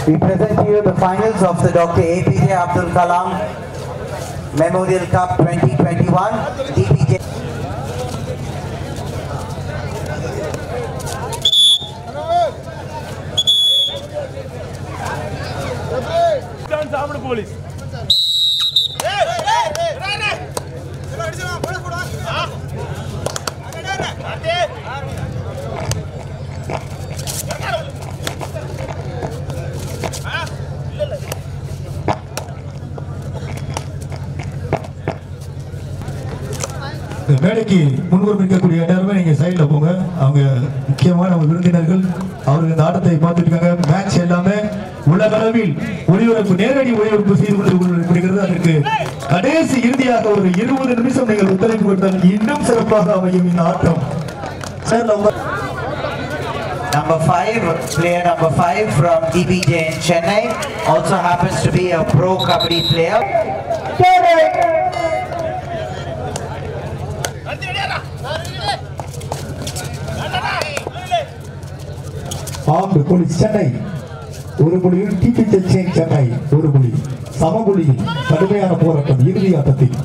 We present to you the finals of the Dr. APJ Abdul Kalam Memorial Cup 2021. DPJ. சாப்பிடு police இந்த மேடைக்கு முன்புறம் இருக்கக்கூடிய எல்லாருமே நீங்க சைடுல போங்க அவங்க முக்கியமான நம்ம விருந்தினர்கள் அவர்கள் இந்த ஆட்டத்தை பார்த்துட்டு இருக்காங்க மேட்ச் எல்லாமே உலக அளவில் ஒளிபரப்பு நேரடி ஒளிபரப்பு செய்து கொண்டு கொண்டிருக்கிறது அதற்கு கடைசி இறுதியாக ஒரு இருபது நிமிஷம் நீங்கள் ஒத்துழைப்பு கொடுத்தால் இன்னும் சிறப்பாக அமையும் இந்த ஆட்டம் சார் நம்ம Number five, player number five from DBJ in Chennai, also happens to be a pro kabaddi player. ஆம்பு புலி சென்னை ஒரு புலியில் டிபி சென்னை ஒரு புலி சமபுலியில் கடுமையான போராட்டம் இறுதி ஆட்டத்தில்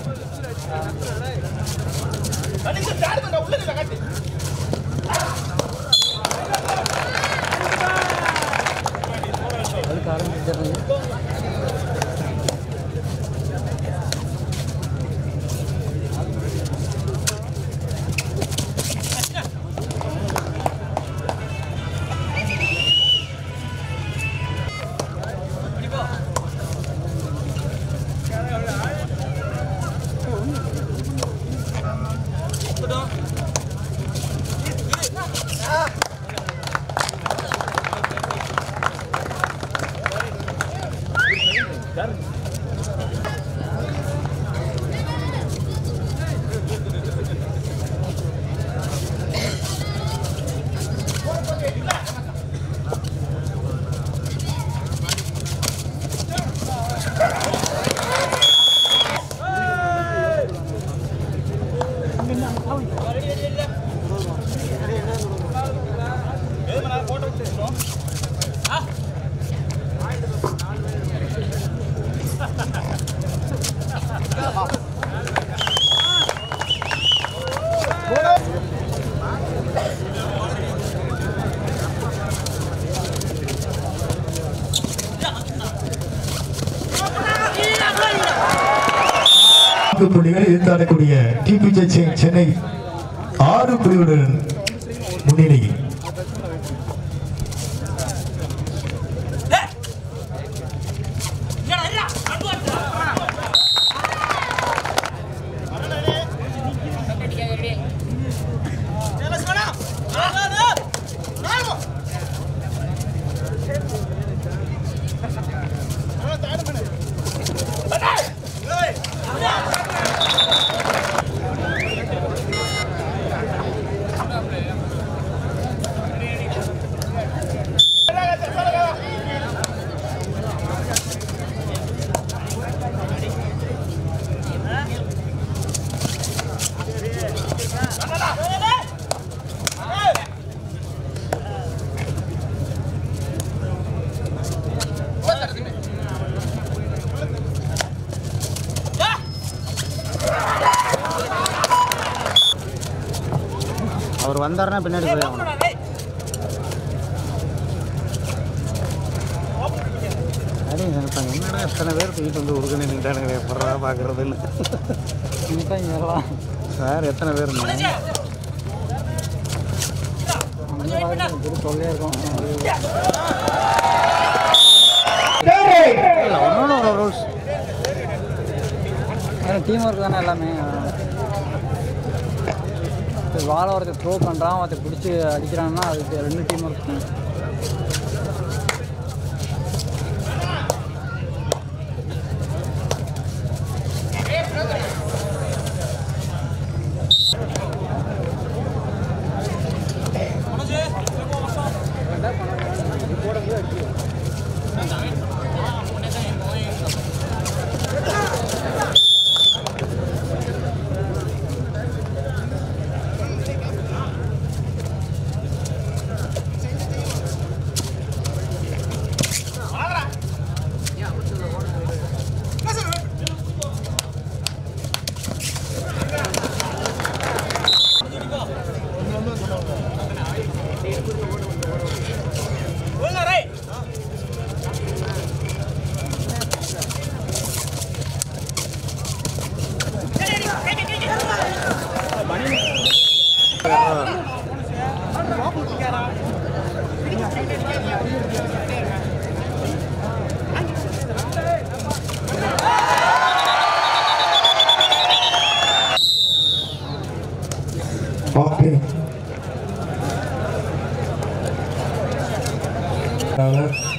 நான்கு புள்ளிகள் இருந்தாடக்கூடிய டிபி சென்னை ஆறு புள்ளிகளுடன் முன்னிலையில் அவர் வந்தாருன்னா பின்னாடி போய் ஆகணும் அடி நினைப்பாங்க என்னடா எத்தனை பேர் தூக்கிட்டு வந்து உருகணி நின்றானுங்க எப்படா பார்க்குறதுன்னு சார் எத்தனை பேர் இருந்தாங்க இல்லை ஒன்னொன்று ஒரு ரூல்ஸ் டீம் ஒர்க் தானே எல்லாமே இப்போ வாழை ஒருத்தர் த்ரோ பண்ணுறான் ஒருத்தர் பிடிச்சி அடிக்கிறான்னா அது ரெண்டு டீம் ஒர்க்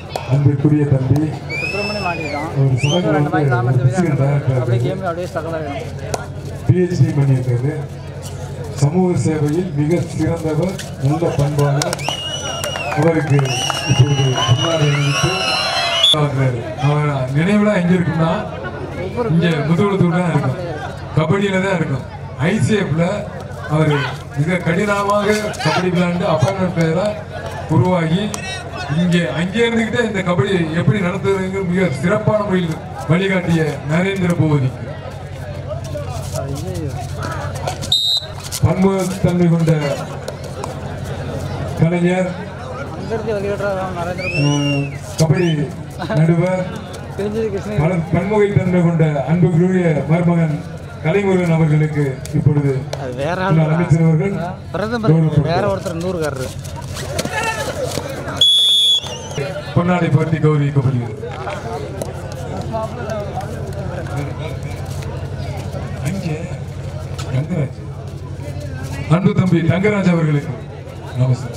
அன்பிற்குரிய தம்பி சுப்பிரமணியம் மாட்டிக்கிட்டான் ஒரு சிவன் ஒரு ரெண்டு மேட்ச் நாம எடுத்து வந்து போய் director அப்படியே கேம் அப்படியே ஸ்ட்ரகிள் ஆகிடும் பிஹெச்டி பண்ணியிருக்காரு சமூக சேவையில் மிக சிறந்தவர் நல்ல பண்பாளர் அவருக்கு இப்பொழுது முன்னாடி அறிவித்து அவர் அவர் நினைவுலாம் எங்க இருக்குன்னா இங்க முதுகுளத்தூர் தான் இருக்கும் கபடியில தான் இருக்கும் ஐசிஎஃப்ல அவர் மிக கடினமாக கபடி விளையாண்டு அப்பாயின்மெண்ட் பிளேயரா உருவாகி இங்கே அங்கே இருந்துகிட்டே இந்த கபடி எப்படி நடத்துறதுங்கிற மிக சிறப்பான முறையில் வழிகாட்டிய நரேந்திர மோடி ஐயோ பன்முகத்தன்மை கொண்ட கலைஞர் அங்கேருந்து வெளியிடுறாங்க நரேந்திர மோடி அஹ், கபடி நடுவர் தெரிஞ்சது கிருஷ்ணகிரி பல பன்முகைத்தன்மை கொண்ட அன்புக்குரிய மருமகன் கலைமுருகன் அவர்களுக்கு இப்பொழுது அது வேற முன்னாள் ஆள் அமைச்சர் அவர்கள் பிரதமர் கௌரவப்படுத்துகிறார். வேற ஒருத்தர் நூறுக்காரரு பொன்னாடை போர்த்தி கௌரவிக்கப்படுகிறது அங்கே தங்கராஜ் அன்பு தம்பி தங்கராஜ் அவர்களுக்கு நமஸ்காரம்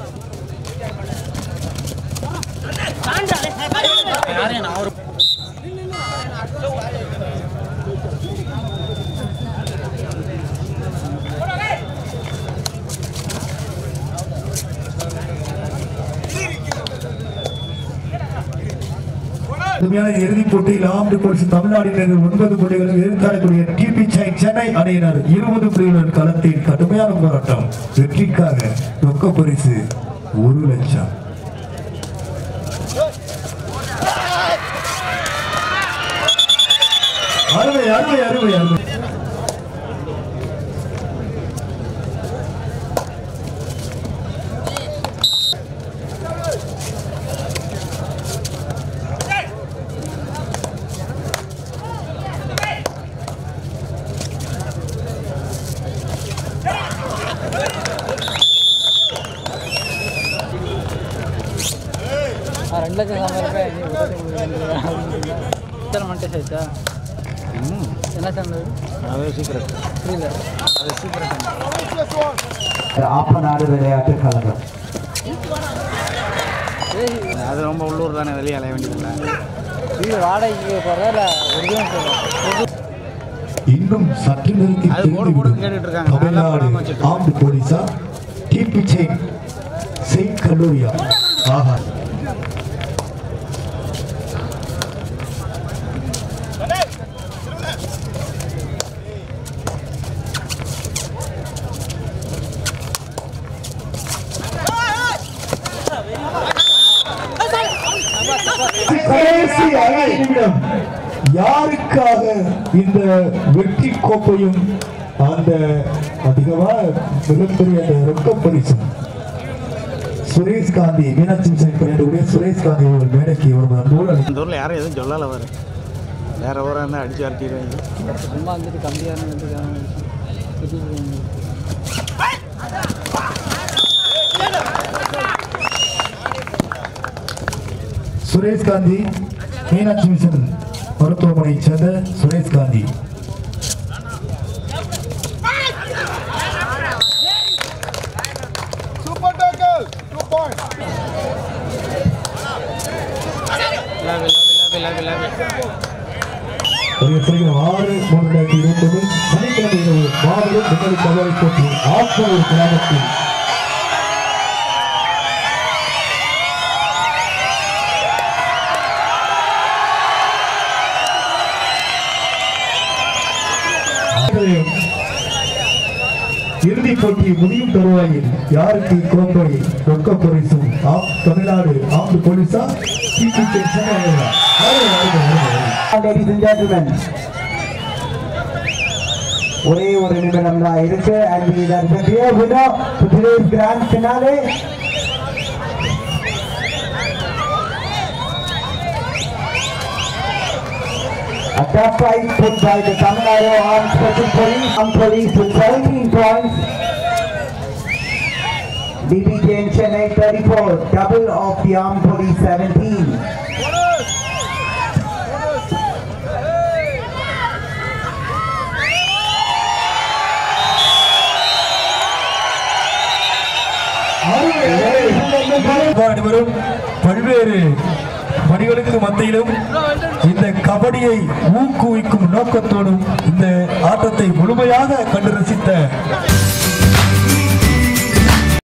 கடுமையான இறுதிப் போட்டியில் ஆண்டு பரிசு தமிழ்நாட்டினர் ஒன்பது புள்ளிகளும் எதிர்காலக்கூடிய டிபி சென்னை அணியினர் இருபது புள்ளிகளுடன் களத்தில் கடுமையான போராட்டம் வெற்றிக்காக ரொக்க பரிசு ஒரு லட்சம் அருமை அருமை அருமை அருமை ஆ ரெண்டு லட்சம் சம்பளம் நீ விட்டு இத்தனை மண்டே ஆயிடுச்சா என்ன சேனல் அது சீக்கிரம் புரியல அது சீக்கிரம் ஆப்பநாடு விளையாட்டு கழகம் அது ரொம்ப உள்ளூர் தானே வெளியே அலைய வேண்டியதில்லை வீடு வாடகைக்கு போகிறதா இல்லை ஒரிஜினல் போகிறோம் இன்னும் சற்று நேரத்தில் அது போடு போடுன்னு தெரிந்துவிடும். கேட்டுட்டு இருக்காங்க. நல்லா தமிழ்நாடு படம் வச்சிருக்காங்க. ஆர்ம்டு போலீஸா டிபி செயின் செயின்ட் கல்லூரியா ஆஹா கடைசி ஐந்து நிமிடம் யாருக்காக இந்த வெற்றி கோப்பையும் அந்த அதிகமா மிகப்பெரிய அந்த ரொக்க பரிசும் சுரேஷ் காந்தி மீனாட்சி மிஷன் பண்ணியக்கூடிய சுரேஷ் காந்தி அவர்கள் மேடைக்கு ஒரு அன்போடு அழைத்து இந்த ஊரில் யாரும் எதுவும் சொல்லலை வர வேற ஊராக இருந்தால் அடிச்சு அடிச்சிடுவாங்க சும்மா வந்துட்டு கம்மியான வந்துட்டு சுரேஷ் காந்தி மீனாட்சி மிஷன் மருத்துவமனையைச் சேர்ந்த Suresh Gandhi Super tackle. Two points. Love love love love love ஒரு செய்கிற ஆறு மூன்று ரெண்டாயிரத்தி இருபது சனிக்கிழமை இரவு மாபெரும் முன்னணி கபடி போட்டி ஆப்பூர் கிராமத்தில் இறுதிப் போட்டி முடியும் தருவாயில் யாருக்கு கோப்பை ரொக்க பரிசும் ஆம் தமிழ்நாடு ஆண்டு போலீஸா டிபி சென்னை அணியா? வருக, வருக, வருக, வருக. ladies and gentlemen ஒரே ஒரு நிமிடம் தான் இருக்கு and we are the clear winner to today's grand finale A tough fight put by the Tamil Nadu Armed Special Police, Armed Police with 17 points. DBJ in Chennai 34, double of the Armed Police 17. அனைவரும் பல்வேறு பணிகளுக்கு மத்தியிலும் இந்த கபடியை ஊக்குவிக்கும் நோக்கத்தோடும் இந்த ஆட்டத்தை முழுமையாக கண்டு ரசித்த